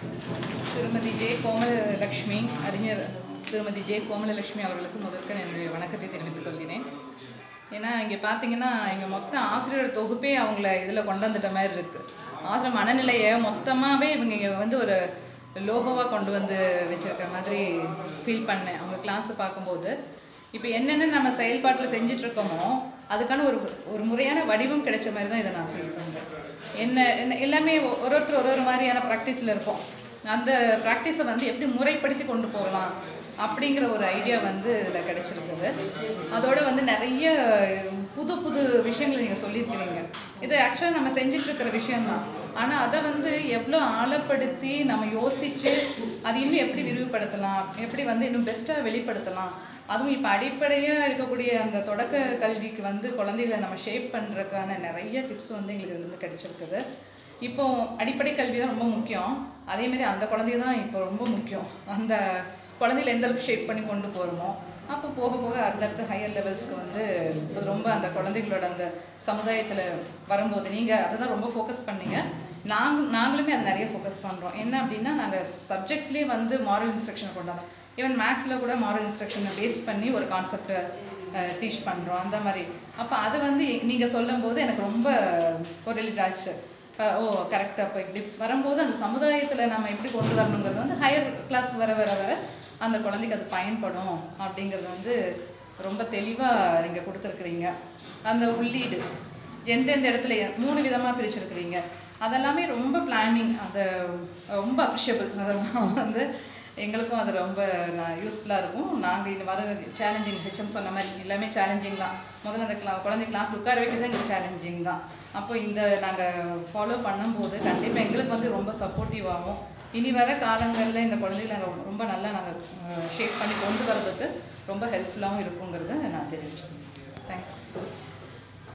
திருமதி ஜே கோமலலக்ஷ்மி அறிஞர் திருமதி ஜே கோமலலக்ஷ்மி அவர்களுக்கு முதற்க என்னுடைய வணக்கத்தை தெரிவித்துக் கொள்கிறேன் ஏன்னா இங்கே பார்த்தீங்கன்னா எங்கள் மொத்த ஆசிரியர் தொகுப்பே அவங்கள இதில் கொண்டு வந்துட்ட மாதிரி இருக்குது ஆசிரியர் மனநிலையை மொத்தமாகவே இவங்க இங்கே வந்து ஒரு லோகோவாக கொண்டு வந்து வச்சுருக்க மாதிரி ஃபீல் பண்ணேன் அவங்க கிளாஸை பார்க்கும்போது இப்போ என்னென்ன நம்ம செயல்பாட்டில் செஞ்சிட்ருக்கோமோ அதுக்கான ஒரு ஒரு முறையான வடிவம் கிடைச்ச மாதிரி தான் இதை நான் ஃபீல் பண்ணுறேன் என்ன என்ன எல்லாமே ஒ- ஒரு ஒருத்தர் ஒரு ஒரு மாதிரியான ப்ராக்டிஸில் இருப்போம் அந்த ப்ராக்டிஸை வந்து எப்படி முறைப்படுத்தி கொண்டு போகலாம் அப்படிங்கிற ஒரு ஐடியா வந்து இதில் கிடைச்சிருக்குது அதோட வந்து நிறைய புது புது விஷயங்களை நீங்கள் சொல்லியிருக்கிறீங்க இது ஆக்சுவலாக நம்ம செஞ்சுட்டு இருக்கிற விஷயம்தான் ஆனால் அதை வந்து எவ்வளோ ஆழப்படுத்தி நம்ம யோசித்து அது இன்னும் எப்படி விரிவுபடுத்தலாம் எப்படி வந்து இன்னும் பெஸ்ட்டாக வெளிப்படுத்தலாம் அதுவும் இப்போ அடிப்படையாக இருக்கக்கூடிய அந்த தொடக்க கல்விக்கு வந்து குழந்தைகளை நம்ம ஷேப் பண்ணுறதுக்கான நிறைய டிப்ஸ் வந்து எங்களுக்கு இதுல இருந்து கிடைச்சிருக்குது இப்போ அடிப்படை கல்வி தான் ரொம்ப முக்கியம் அதேமாரி அந்த குழந்தை தான் இப்போ ரொம்ப முக்கியம் அந்த குழந்தைகளை எந்த அளவுக்கு ஷேப் பண்ணி கொண்டு போகிறோமோ அப்போ போக போக அடுத்தடுத்த ஹையர் லெவல்ஸ்க்கு வந்து அது ரொம்ப அந்த குழந்தைகளோட அந்த சமுதாயத்தில் வரும்போது நீங்கள் அதை தான் ரொம்ப ஃபோக்கஸ் பண்ணீங்க நாங்க நாங்களுமே அதை நிறைய ஃபோக்கஸ் பண்ணுறோம் என்ன அப்படின்னா நாங்கள் சப்ஜெக்ட்ஸ்லேயே வந்து மாரல் இன்ஸ்ட்ரக்ஷன் கொண்டாடுறோம் ஈவன் மேக்ஸில் கூட மாரல் இன்ஸ்ட்ரக்ஷனை பேஸ் பண்ணி ஒரு கான்செப்டை டீச் பண்ணுறோம் அந்த மாதிரி அப்போ அது வந்து நீங்கள் சொல்லும்போது எனக்கு ரொம்ப கொரிலேட் ஆச்சு அஹ் ஓ கரெக்ட் அப்போ இப்படி வரும்போது அந்த சமுதாயத்தில் நம்ம எப்படி கொண்டு வரணுங்கிறது வந்து ஹையர் கிளாஸ் வர வர வர அந்த குழந்தைக்கு அது பயன்படும் அப்படிங்கிறது வந்து ரொம்ப தெளிவாக நீங்கள் கொடுத்துருக்குறீங்க அந்த உள்ளீடு எந்தெந்த இடத்துல எ- மூணு விதமாக பிரிச்சிருக்கிறீங்க அதெல்லாமே ரொம்ப பிளானிங் அது ரொம்ப அப்ரிஷியபிள் அதெல்லாம் வந்து எங்களுக்கும் அது ரொம்ப யூஸ்ஃபுல்லாக இருக்கும் நாங்கள் இந்த வர சேலஞ்சிங் ஹெச்எம் சொன்ன மாதிரி எல்லாமே சேலஞ்சிங் தான் முதல்ல அந்த கிளா குழந்தை கிளாஸ் உட்கார வைக்கிறது எங்களுக்கு சேலஞ்சிங் தான் அப்போ இந்த நாங்கள் ஃபாலோ பண்ணும்போது கண்டிப்பாக எங்களுக்கு வந்து ரொம்ப சப்போர்ட்டிவாகவும் இனி வர காலங்களில் இந்த குழந்தைகளை ரொம்ப- ரொம்ப நல்லா நாங்கள் ஷேப் பண்ணி கொண்டு வர்றதுக்கு ரொம்ப ஹெல்ப்ஃபுல்லாகவும் இருக்குங்கிறத நான் தெரிவிச்சுக்கிறேன் தேங்க்யூ